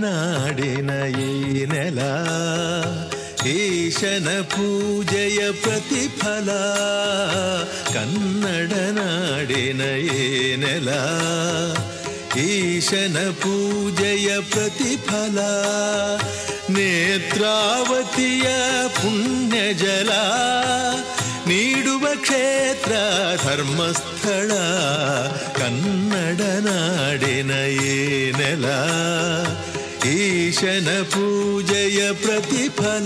ನಾಡಿನ ಈ ನೆಲ ಈಶನ ಪೂಜೆಯ ಪ್ರತಿಫಲ ಕನ್ನಡ ನಾಡಿನ ಈ ನೆಲ ಈಶನ ಪೂಜೆಯ ಪ್ರತಿಫಲ ನೇತ್ರಾವತಿಯ ಪುಣ್ಯ ಜಲ ನೀಡುವ ಕ್ಷೇತ್ರ ಧರ್ಮಸ್ಥಳ ಕನ್ನಡ ನಾಡಿನ ಈ ನೆಲ ಈಶನ ಪೂಜೆಯ ಪ್ರತಿಫಲ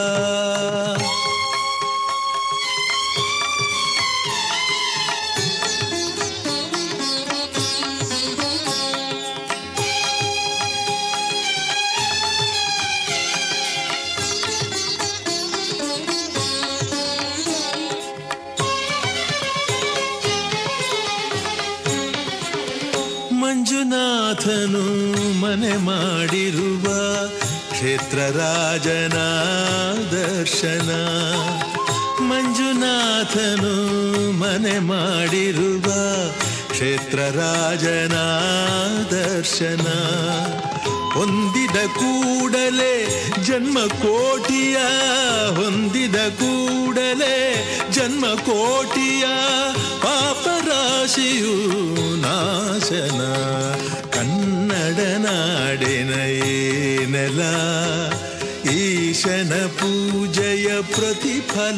ಮಂಜುನಾಥನು ಮನೆ ಮಾಡಿರುವ ಕ್ಷೇತ್ರ ರಾಜನ ದರ್ಶನ ಮಂಜುನಾಥನು ಮನೆ ಮಾಡಿರುವ ಕ್ಷೇತ್ರ ರಾಜನ ದರ್ಶನ ಹೊಂದಿದ ಕೂಡಲೇ ಜನ್ಮ ಕೋಟಿಯ ಹೊಂದಿದ ಕೂಡಲೇ ಜನ್ಮ ಕೋಟಿಯ ಪಾಪರಾಶಿಯು ನಾಶನ ಕನ್ನಡ ನಾಡಿನ ಈ ನೆಲ ಈಶನ ಪೂಜೆಯ ಪ್ರತಿಫಲ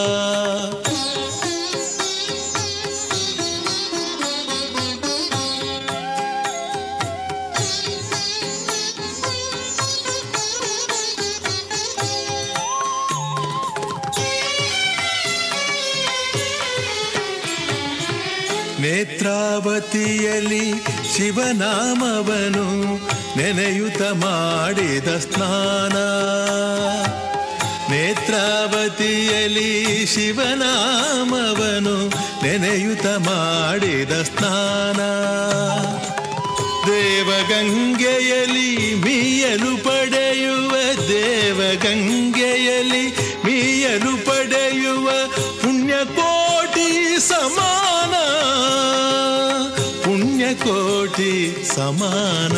ನೇತ್ರಾವತಿಯಲ್ಲಿ ಶಿವನಾಮವನು ನೆನೆಯುತ ಮಾಡಿದ ಸ್ನಾನ ನೇತ್ರಾವತಿಯಲ್ಲಿ ಶಿವನಾಮವನು ನೆನೆಯುತ ಮಾಡಿದ ಸ್ನಾನ ದೇವಗಂಗೆಯಲ್ಲಿ ಮೀಯಲು ಪಡೆಯುವ ದೇವಗಂಗೆಯಲ್ಲಿ ಮೀಯಲು ಪಡೆಯುವ ಪುಣ್ಯಕೋಟಿ ಸಮಾನ ಪುಣ್ಯಕೋಟಿ ಸಮಾನ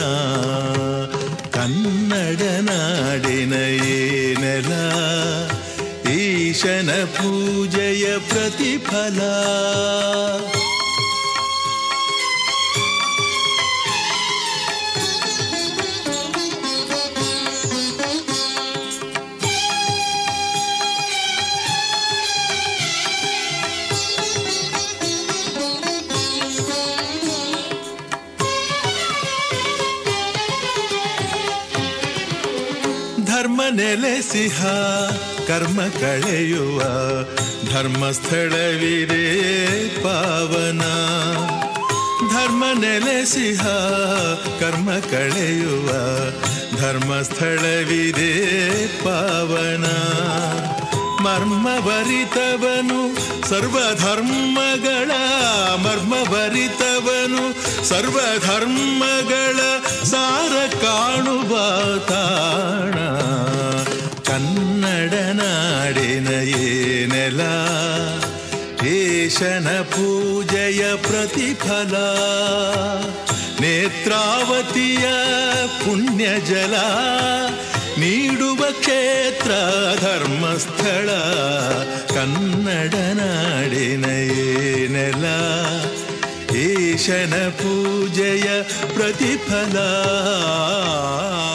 ಕನ್ನಡ ನಾಡಿನ ಈ ನೆಲ ಈಶನ ಪೂಜೆಯ ಪ್ರತಿಫಲ ಧರ್ಮ ನೆಲೆಸಿಹ ಕರ್ಮ ಕಳೆಯುವ ಧರ್ಮಸ್ಥಳವಿರೇ ಪಾವನ ಧರ್ಮ ನೆಲೆಸಿಹ ಕರ್ಮ ಕಳೆಯುವ ಧರ್ಮಸ್ಥಳವಿರೇ ಪಾವನ ಮರ್ಮಭರಿತವನು ಸರ್ವಧರ್ಮಗಳ ಮರ್ಮಭರಿತವನು ಸರ್ವಧರ್ಮಗಳ ಸಾರ ಕಾಣುವ ತಾಣ ಕನ್ನಡ ನಾಡಿನ ಏನೆಲ ಏಷನ ಪೂಜೆಯ ಪ್ರತಿಫಲ ನೇತ್ರಾವತಿಯ ಪುಣ್ಯ ಜಲ ನೀಡುವ ಕ್ಷೇತ್ರ ಧರ್ಮಸ್ಥಳ ಕನ್ನಡ ನಾಡಿನ ಏನೆಲ ಈಶನ ಪೂಜೆಯ ಪ್ರತಿಫಲ